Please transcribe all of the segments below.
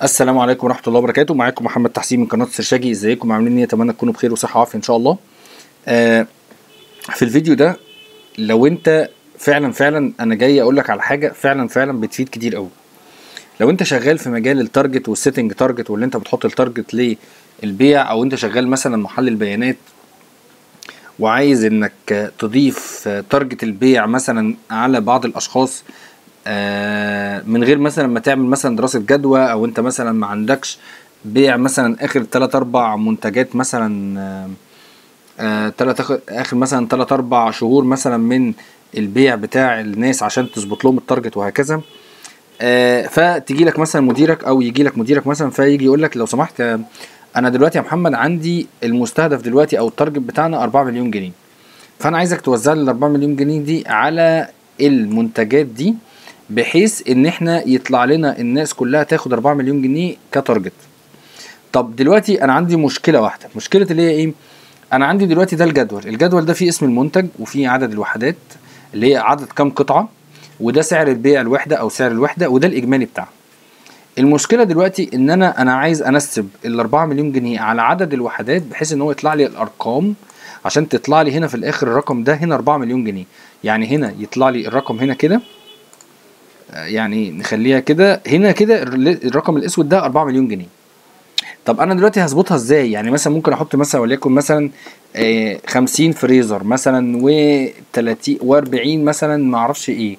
السلام عليكم ورحمه الله وبركاته معاكم محمد تحسين من قناه السرشاجي ازيكم عاملين ايه اتمنى تكونوا بخير وصحه وعافيه ان شاء الله آه في الفيديو ده لو انت فعلا فعلا انا جاي اقول لك على حاجه فعلا فعلا بتفيد كتير قوي لو انت شغال في مجال التارجت والسيتنج تارجت واللي انت بتحط التارجت للبيع او انت شغال مثلا محلل بيانات وعايز انك تضيف تارجت البيع مثلا على بعض الاشخاص آه، من غير مثلا ما تعمل مثلا دراسه جدوى او انت مثلا ما عندكش بيع مثلا اخر 3 4 منتجات مثلا آه، آه، تلات آخر- اخر مثلا 3 4 شهور مثلا من البيع بتاع الناس عشان تظبط لهم التارجت وهكذا آه، فتيجي لك مثلا مديرك او يجي لك مديرك مثلا فيجي يقول لك لو سمحت آه، انا دلوقتي يا محمد عندي المستهدف دلوقتي او التارجت بتاعنا 4 مليون جنيه فانا عايزك توزع لي ال 4 مليون جنيه دي على المنتجات دي بحيث ان احنا يطلع لنا الناس كلها تاخد 4 مليون جنيه كتارجت طب دلوقتي انا عندي مشكله واحده مشكله اللي هي ايه انا عندي دلوقتي ده الجدول الجدول ده فيه اسم المنتج وفيه عدد الوحدات اللي هي عدد كام قطعه وده سعر البيع الوحده او سعر الوحده وده الاجمالي بتاعها المشكله دلوقتي ان انا انا عايز انسب ال 4 مليون جنيه على عدد الوحدات بحيث ان هو يطلع لي الارقام عشان تطلع لي هنا في الاخر الرقم ده هنا 4 مليون جنيه يعني هنا يطلع لي الرقم هنا كده آه، يعني نخليها كده هنا كده الر- الرقم الاسود ده 4 مليون جنيه طب انا دلوقتي هظبطها ازاي يعني مثلا ممكن احط مثلا وليكن مثلا آه، 50 فريزر مثلا و30 و40 مثلا ما اعرفش ايه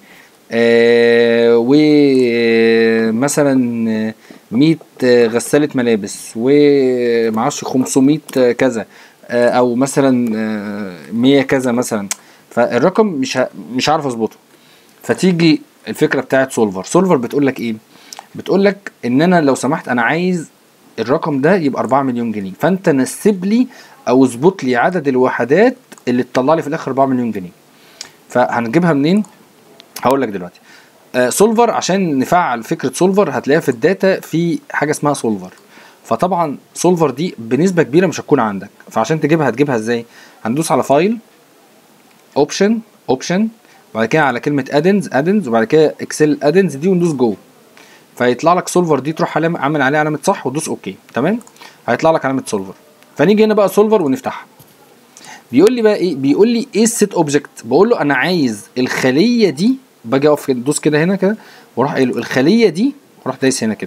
ومثلا 100 غسالة ملابس ومعرفش 500 كذا آه، او مثلا آه، 100 كذا مثلا فالرقم مش ه- مش عارف اظبطه فتيجي الفكره بتاعت سولفر سولفر بتقول لك ايه بتقول لك ان انا لو سمحت انا عايز الرقم ده يبقى 4 مليون جنيه فانت نسب لي او اظبط لي عدد الوحدات اللي تطلع لي في الاخر 4 مليون جنيه فهنجيبها منين هقول لك دلوقتي آه سولفر عشان نفعل فكره سولفر هتلاقيها في الداتا في حاجه اسمها سولفر فطبعا سولفر دي بنسبه كبيره مش هتكون عندك فعشان تجيبها هتجيبها ازاي هندوس على فايل اوبشن اوبشن وبعد كده على كلمه ادنز ادنز وبعد كده اكسل ادنز دي وندوس جو فيطلع لك سولفر دي تروح علامة عامل عليها علامه صح وتدوس اوكي تمام هيطلع لك علامه سولفر فنيجي هنا بقى سولفر ونفتحها بيقول لي بقى ايه بيقول لي ايه السيت اوبجكت بقول له انا عايز الخليه دي باجي اقف كده دوس كده هنا كده واروح قايل له الخليه دي واروح دايس هنا كده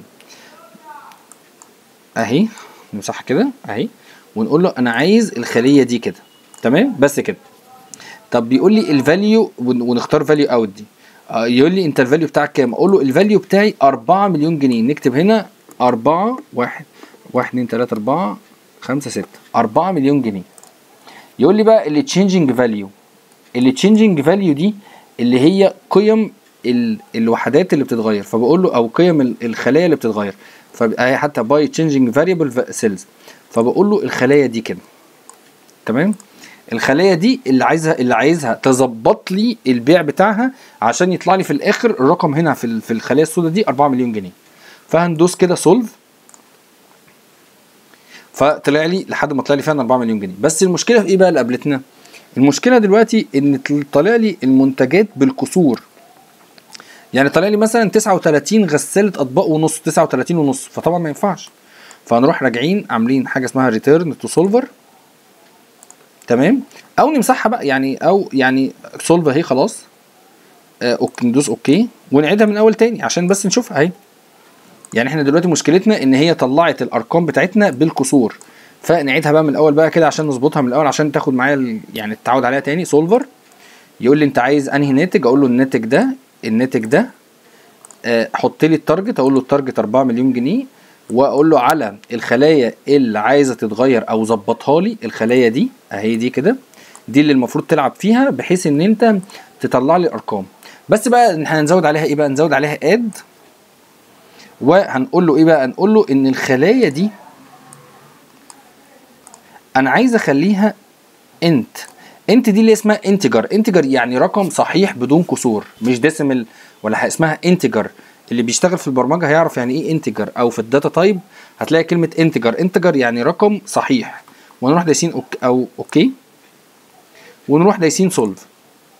اهي نمسحها كده اهي ونقول له انا عايز الخليه دي كده تمام بس كده طب بيقول لي الفاليو ونختار فاليو اوت دي آه، يقول لي انت الفاليو بتاعك كام اقول له الفاليو بتاعي 4 مليون جنيه نكتب هنا 4 1 1 2 3 4 5 6 4 مليون جنيه يقول لي بقى اللي تشينجينج فاليو اللي تشينجينج فاليو دي اللي هي قيم ال- الوحدات اللي بتتغير فبقول له او قيم ال- الخلايا اللي بتتغير فهي حتى باي تشينجينج فاريبل سيلز فبقول له الخلايا دي كده تمام الخليه دي اللي عايزها اللي عايزها تظبط لي البيع بتاعها عشان يطلع لي في الاخر الرقم هنا في ال- في الخليه السوداء دي 4 مليون جنيه فهندوس كده سولف فطلع لي لحد ما طلع لي فعلا 4 مليون جنيه بس المشكله في ايه بقى اللي قابلتنا المشكله دلوقتي ان طالع لي المنتجات بالكسور يعني طالع لي مثلا 39 غساله اطباق ونص 39 ونص فطبعا ما ينفعش فهنروح راجعين عاملين حاجه اسمها ريتيرن تو سولفر تمام او نمسحها بقى يعني او يعني سولف اهي خلاص آه اوكي ندوس اوكي ونعيدها من اول تاني عشان بس نشوفها اهي يعني احنا دلوقتي مشكلتنا ان هي طلعت الارقام بتاعتنا بالكسور فنعيدها بقى من الاول بقى كده عشان نظبطها من الاول عشان تاخد معايا ال- يعني التعود عليها تاني سولفر يقول لي انت عايز انهي ناتج اقول له الناتج ده الناتج ده آه، حط لي التارجت اقول له التارجت 4 مليون جنيه واقول له على الخلايا اللي عايزه تتغير او ظبطها لي الخلايا دي اهي دي كده دي اللي المفروض تلعب فيها بحيث ان انت تطلع لي ارقام بس بقى احنا هنزود عليها ايه بقى نزود عليها اد وهنقول له ايه بقى هنقول له ان الخلايا دي انا عايز اخليها انت انت دي اللي اسمها انتجر انتجر يعني رقم صحيح بدون كسور مش ديسيمل ولا حاجة اسمها انتجر اللي بيشتغل في البرمجه هيعرف يعني ايه انتجر او في الداتا تايب هتلاقي كلمه انتجر انتجر يعني رقم صحيح ونروح دايسين أوك او اوكي ونروح دايسين سولف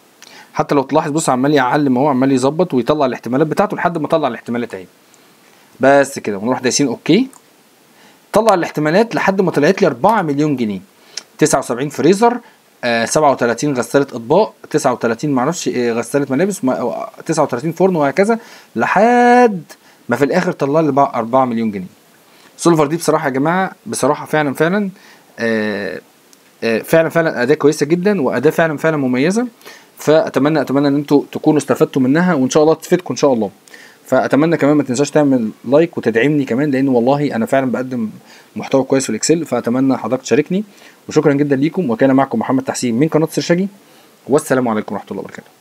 حتى لو تلاحظ بص عمال يعلم اهو عمال يظبط ويطلع الاحتمالات بتاعته لحد ما طلع الاحتمالات اهي بس كده ونروح دايسين اوكي طلع الاحتمالات لحد ما طلعت لي 4 مليون جنيه 79 فريزر آه 37 غسالة اطباق 39 معرفش إيه غسالة ملابس وما- 39 فرن وهكذا لحد ما في الاخر طلع لي بقى 4 مليون جنيه سولفر دي بصراحه يا جماعه بصراحه فعلا فعلا آه آه، فعلا فعلا اداه كويسه جدا واداه فعلا فعلا مميزه فاتمنى اتمنى ان انتوا تكونوا استفدتوا منها وان شاء الله تفيدكم ان شاء الله فاتمنى كمان ما تنساش تعمل لايك وتدعمني كمان لان والله انا فعلا بقدم محتوى كويس في الاكسل فاتمنى حضرتك تشاركني وشكرا جدا ليكم وكان معكم محمد تحسين من قناه سرشاجي والسلام عليكم ورحمه الله وبركاته